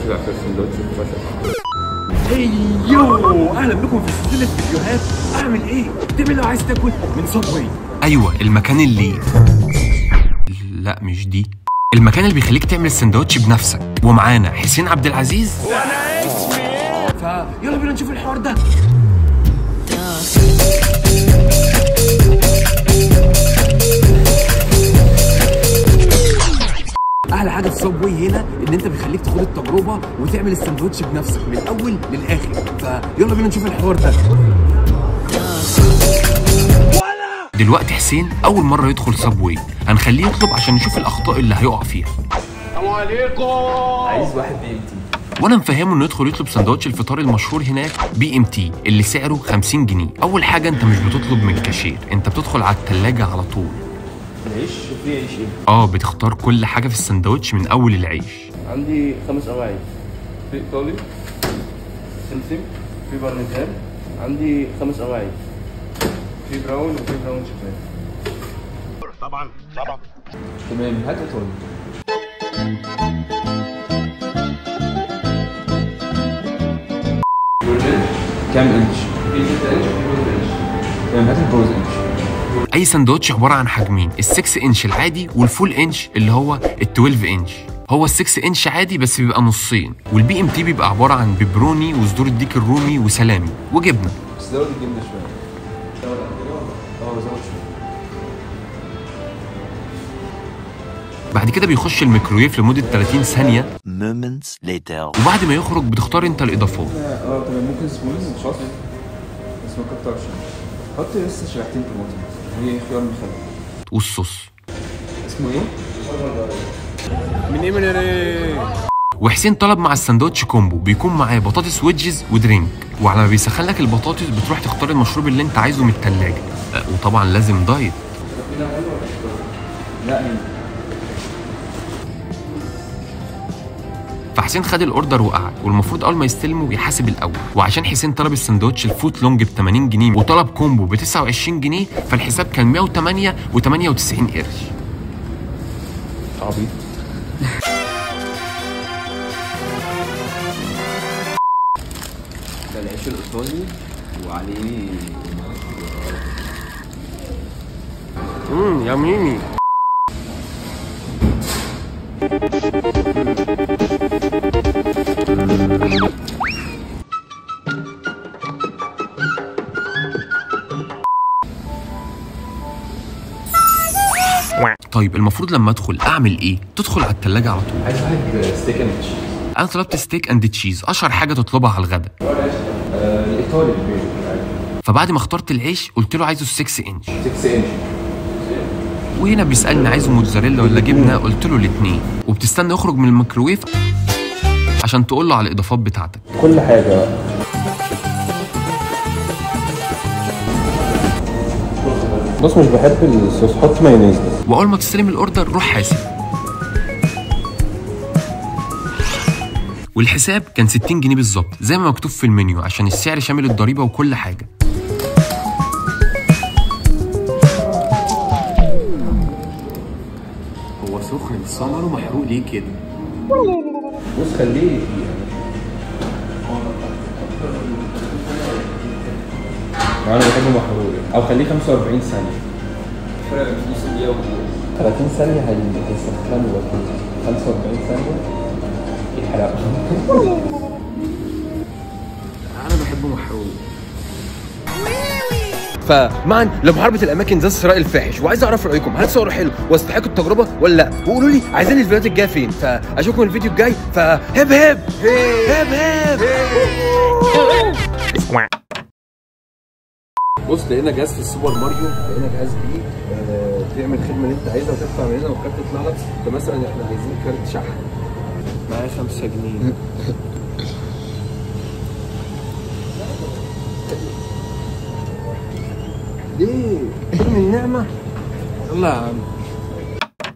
بشجع في السندوتش بشجع هي يو اهلا بكم في سلسله فيديوهات اعمل ايه؟ تعمل لو عايز تاكل من صبوي ايوه المكان اللي لا مش دي المكان اللي بيخليك تعمل السندوتش بنفسك ومعانا حسين عبد العزيز فيلا بينا نشوف الحوار ده احلى حاجه في صابوي هنا ان انت بيخليك تاخد التجربه وتعمل السندوتش بنفسك من الاول للاخر فيلا بينا نشوف الحوار ده دلوقتي حسين اول مره يدخل صابوي هنخليه يطلب عشان نشوف الاخطاء اللي هيقع فيها عايز واحد بي ام تي وانا مفهمه انه يدخل يطلب سندوتش الفطار المشهور هناك بي ام تي اللي سعره 50 جنيه اول حاجه انت مش بتطلب من الكاشير انت بتدخل على التلاجة على طول العيش في عيش ايه؟ اه بتختار كل حاجه في السندوتش من اول العيش عندي خمس انواع عيش في ايطالي سمسم في بارميزان عندي خمس انواع عيش في براون وفي براون شوكولاته طبعا طبعا تمام هات ايطالي كام انش؟ في 6 انش وفي 12 انش تمام هات البروز انش اي سندوتش عباره عن حجمين ال6 انش العادي والفول انش اللي هو ال12 انش هو ال6 انش عادي بس بيبقى نصين والبي ام تي بيبقى عباره عن بيبروني وصدور الديك الرومي وسلامي وجبنه بس زود الجبنه شويه اه زود شويه بعد كده بيخش الميكرويف لمده 30 ثانيه Moments later. وبعد ما يخرج بتختار انت الاضافات اه تمام ممكن سموز شاطر بس ما كترش حط لسه شريحتين طماطم هي خيار مخلل والصوص اسمه ايه؟ من ايه من ايه؟ وحسين طلب مع السندوتش كومبو بيكون معاه بطاطس ويدجز ودرينك وعلى ما بيسخن لك البطاطس بتروح تختار المشروب اللي انت عايزه من التلاجة أه، وطبعا لازم دايت لا هنا فحسين خد الاوردر وقعد والمفروض اول ما يستلمه يحاسب الاول وعشان حسين طلب السندوتش الفوت لونج ب 80 جنيه وطلب كومبو ب 29 جنيه فالحساب كان 108 و98 قرش عبيط ده العيش الايطالي وعليه امم يميني طيب المفروض لما ادخل اعمل ايه تدخل على التلاجة على طول عايز واحد ستيك اند تشيز انا طلبت ستيك اند تشيز اشهر حاجه تطلبها على الغدا الايطالي البيض فبعد ما اخترت العيش قلت له عايزه 6 انش 6 انش وهنا بيسالني عايزه موتزاريلا ولا جبنه قلت له الاثنين وبتستنى يخرج من الميكروويف عشان تقول له على الاضافات بتاعتك كل حاجه بص مش بحب الصوص حط مايونيز بس واول ما تستلم الاوردر روح حاسب والحساب كان 60 جنيه بالظبط زي ما مكتوب في المنيو عشان السعر شامل الضريبه وكل حاجه هو سخن السمر ومحروق ليه كده؟ بص خليه انا بحبه محروق او خليه 45 ثانيه فرق نص دقيقه 30 ثانيه هي- هيسخنوا لكن 45 ثانيه يحرقوا انا بحبه محروق فمعا لمحاربة الأماكن ذات الثراء الفاحش وعايز أعرف رأيكم هل صوره حلو واستحق التجربة ولا لا وقولوا لي عايزين الفيديوهات الجاية فين فأشوفكم الفيديو الجاي فهب هب هب هب بص لقينا جهاز في السوبر ماريو لقينا جهاز بيه آه، تعمل الخدمه اللي انت عايزها وتدفع من هنا والكارت يطلع لك فمثلا احنا عايزين كارت شحن معايا 5 جنيه ليه؟ فيلم النعمة؟ يلا يا عم